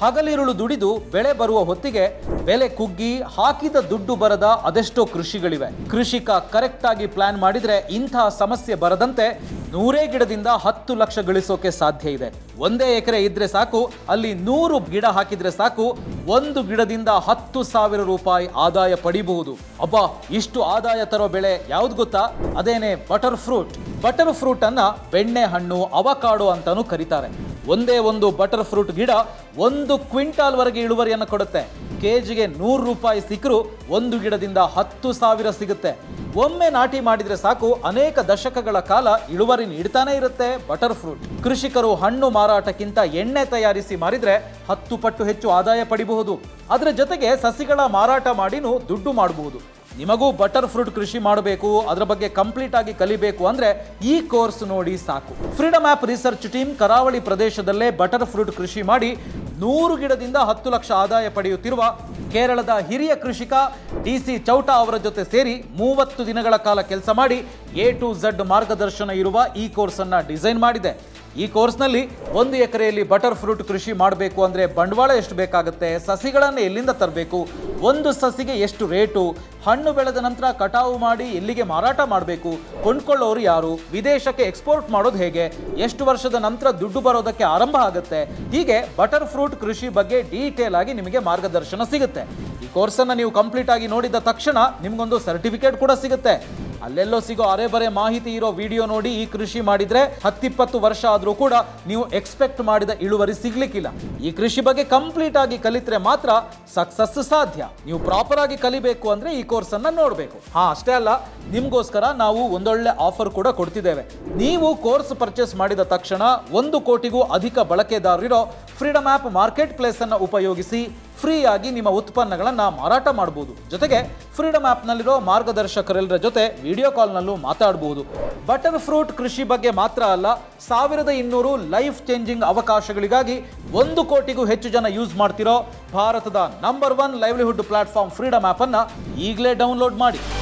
ಹಗಲಿರುಳು ದುಡಿದು ಬೆಳೆ ಬರುವ ಹೊತ್ತಿಗೆ ಬೆಲೆ ಕುಗ್ಗಿ ಹಾಕಿದ ದುಡ್ಡು ಬರದ ಅದೆಷ್ಟೋ ಕೃಷಿಗಳಿವೆ ಕೃಷಿಕ ಕರೆಕ್ಟ್ ಆಗಿ ಪ್ಲಾನ್ ಮಾಡಿದ್ರೆ ಇಂತಹ ಸಮಸ್ಯೆ ಬರದಂತೆ ನೂರೇ ಗಿಡದಿಂದ ಹತ್ತು ಲಕ್ಷ ಗಳಿಸೋಕೆ ಸಾಧ್ಯ ಇದೆ ಒಂದೇ ಎಕರೆ ಇದ್ರೆ ಸಾಕು ಅಲ್ಲಿ ನೂರು ಗಿಡ ಹಾಕಿದ್ರೆ ಸಾಕು ಒಂದು ಗಿಡದಿಂದ ಹತ್ತು ಸಾವಿರ ರೂಪಾಯಿ ಆದಾಯ ಪಡಿಬಹುದು ಅಬ್ಬಾ ಇಷ್ಟು ಆದಾಯ ತರೋ ಬೆಳೆ ಯಾವ್ದು ಗೊತ್ತಾ ಅದೇನೆ ಬಟರ್ ಫ್ರೂಟ್ ಬಟರ್ ಫ್ರೂಟ್ ಅನ್ನ ಬೆಣ್ಣೆ ಹಣ್ಣು ಅವಕಾಡೋ ಅಂತಾನೂ ಕರೀತಾರೆ ಒಂದೇ ಒಂದು ಬಟರ್ ಫ್ರೂಟ್ ಗಿಡ ಒಂದು ಕ್ವಿಂಟಾಲ್ ವರೆಗೆ ಇಳುವರಿಯನ್ನು ಕೊಡುತ್ತೆ ಕೆಜಿಗೆ ನೂರು ರೂಪಾಯಿ ಸಿಕ್ಕರು ಒಂದು ಗಿಡದಿಂದ ಹತ್ತು ಸಾವಿರ ಸಿಗುತ್ತೆ ಒಮ್ಮೆ ನಾಟಿ ಮಾಡಿದ್ರೆ ಸಾಕು ಅನೇಕ ದಶಕಗಳ ಕಾಲ ಇಳುವರಿ ನೀಡ್ತಾನೆ ಇರುತ್ತೆ ಬಟರ್ ಫ್ರೂಟ್ ಕೃಷಿಕರು ಹಣ್ಣು ಮಾರಾಟಕ್ಕಿಂತ ಎಣ್ಣೆ ತಯಾರಿಸಿ ಮಾರಿದ್ರೆ ಹತ್ತು ಪಟ್ಟು ಹೆಚ್ಚು ಆದಾಯ ಪಡಿಬಹುದು ಅದರ ಜೊತೆಗೆ ಸಸಿಗಳ ಮಾರಾಟ ಮಾಡಿನೂ ದುಡ್ಡು ಮಾಡಬಹುದು ನಿಮಗೂ ಬಟರ್ ಫ್ರೂಟ್ ಕೃಷಿ ಮಾಡಬೇಕು ಅದರ ಬಗ್ಗೆ ಕಂಪ್ಲೀಟ್ ಆಗಿ ಕಲಿಬೇಕು ಅಂದ್ರೆ ಈ ಕೋರ್ಸ್ ನೋಡಿ ಸಾಕು ಫ್ರೀಡಮ್ ಆಪ್ ರಿಸರ್ಚ್ ಟೀಮ್ ಕರಾವಳಿ ಪ್ರದೇಶದಲ್ಲೇ ಬಟರ್ ಫ್ರೂಟ್ ಕೃಷಿ ಮಾಡಿ ನೂರು ಗಿಡದಿಂದ ಹತ್ತು ಲಕ್ಷ ಆದಾಯ ಪಡೆಯುತ್ತಿರುವ ಕೇರಳದ ಹಿರಿಯ ಕೃಷಿಕ ಡಿ ಸಿ ಚೌಟಾ ಅವರ ಜೊತೆ ಸೇರಿ ಮೂವತ್ತು ದಿನಗಳ ಕಾಲ ಕೆಲಸ ಮಾಡಿ ಎ ಟು ಝಡ್ ಮಾರ್ಗದರ್ಶನ ಇರುವ ಈ ಕೋರ್ಸನ್ನು ಡಿಸೈನ್ ಮಾಡಿದೆ ಈ ಕೋರ್ಸ್ನಲ್ಲಿ ಒಂದು ಎಕರೆಯಲ್ಲಿ ಬಟರ್ ಫ್ರೂಟ್ ಕೃಷಿ ಮಾಡಬೇಕು ಅಂದರೆ ಬಂಡವಾಳ ಎಷ್ಟು ಬೇಕಾಗುತ್ತೆ ಸಸಿಗಳನ್ನು ಎಲ್ಲಿಂದ ತರಬೇಕು ಒಂದು ಸಸಿಗೆ ಎಷ್ಟು ರೇಟು ಹಣ್ಣು ಬೆಳೆದ ನಂತರ ಕಟಾವು ಮಾಡಿ ಎಲ್ಲಿಗೆ ಮಾರಾಟ ಮಾಡಬೇಕು ಕೊಂಡ್ಕೊಳ್ಳೋರು ಯಾರು ವಿದೇಶಕ್ಕೆ ಎಕ್ಸ್ಪೋರ್ಟ್ ಮಾಡೋದು ಹೇಗೆ ಎಷ್ಟು ವರ್ಷದ ನಂತರ ದುಡ್ಡು ಬರೋದಕ್ಕೆ ಆರಂಭ ಆಗುತ್ತೆ ಹೀಗೆ ಬಟರ್ ಫ್ರೂಟ್ ಕೃಷಿ ಬಗ್ಗೆ ಡೀಟೇಲ್ ಆಗಿ ನಿಮಗೆ ಮಾರ್ಗದರ್ಶನ ಸಿಗುತ್ತೆ ಈ ಕೋರ್ಸನ್ನು ನೀವು ಕಂಪ್ಲೀಟ್ ಆಗಿ ನೋಡಿದ ತಕ್ಷಣ ನಿಮ್ಗೊಂದು ಸರ್ಟಿಫಿಕೇಟ್ ಕೂಡ ಸಿಗುತ್ತೆ ಅಲ್ಲೆಲ್ಲೋ ಸಿಗೋ ಅರೆ ಬರೆ ಮಾಹಿತಿ ಇರೋ ವಿಡಿಯೋ ನೋಡಿ ಈ ಕೃಷಿ ಮಾಡಿದ್ರೆ ಹತ್ತಿಪ್ಪತ್ತು ವರ್ಷ ಆದರೂ ಕೂಡ ನೀವು ಎಕ್ಸ್ಪೆಕ್ಟ್ ಮಾಡಿದ ಇಳುವರಿ ಸಿಗ್ಲಿಕ್ಕಿಲ್ಲ ಈ ಕೃಷಿ ಬಗ್ಗೆ ಕಂಪ್ಲೀಟ್ ಆಗಿ ಕಲಿತ್ರೆ ಮಾತ್ರ ಸಕ್ಸಸ್ ಸಾಧ್ಯ ನೀವು ಪ್ರಾಪರ್ ಆಗಿ ಕಲಿಬೇಕು ಅಂದ್ರೆ ಈ ಕೋರ್ಸ್ ಅನ್ನ ನೋಡಬೇಕು ಹಾ ಅಷ್ಟೇ ಅಲ್ಲ ನಿಮ್ಗೋಸ್ಕರ ನಾವು ಒಂದೊಳ್ಳೆ ಆಫರ್ ಕೂಡ ಕೊಡ್ತಿದ್ದೇವೆ ನೀವು ಕೋರ್ಸ್ ಪರ್ಚೇಸ್ ಮಾಡಿದ ತಕ್ಷಣ ಒಂದು ಕೋಟಿಗೂ ಅಧಿಕ ಬಳಕೆದಾರರಿರೋ ಫ್ರೀಡಮ್ ಆ್ಯಪ್ ಮಾರ್ಕೆಟ್ ಪ್ಲೇಸ್ ಅನ್ನು ಉಪಯೋಗಿಸಿ ಫ್ರೀ ಆಗಿ ನಿಮ್ಮ ಉತ್ಪನ್ನಗಳನ್ನು ಮಾರಾಟ ಮಾಡಬಹುದು ಜೊತೆಗೆ ಫ್ರೀಡಮ್ ಆ್ಯಪ್ನಲ್ಲಿರೋ ಮಾರ್ಗದರ್ಶಕರೆಲ್ಲರ ಜೊತೆ ವಿಡಿಯೋ ಕಾಲ್ನಲ್ಲೂ ಮಾತಾಡಬಹುದು ಬಟರ್ ಫ್ರೂಟ್ ಕೃಷಿ ಬಗ್ಗೆ ಮಾತ್ರ ಅಲ್ಲ ಸಾವಿರದ ಇನ್ನೂರು ಲೈಫ್ ಚೇಂಜಿಂಗ್ ಅವಕಾಶಗಳಿಗಾಗಿ ಒಂದು ಕೋಟಿಗೂ ಹೆಚ್ಚು ಜನ ಯೂಸ್ ಮಾಡ್ತಿರೋ ಭಾರತದ number one livelihood platform freedom ಆ್ಯಪನ್ನು ಈಗಲೇ ಡೌನ್ಲೋಡ್ ಮಾಡಿ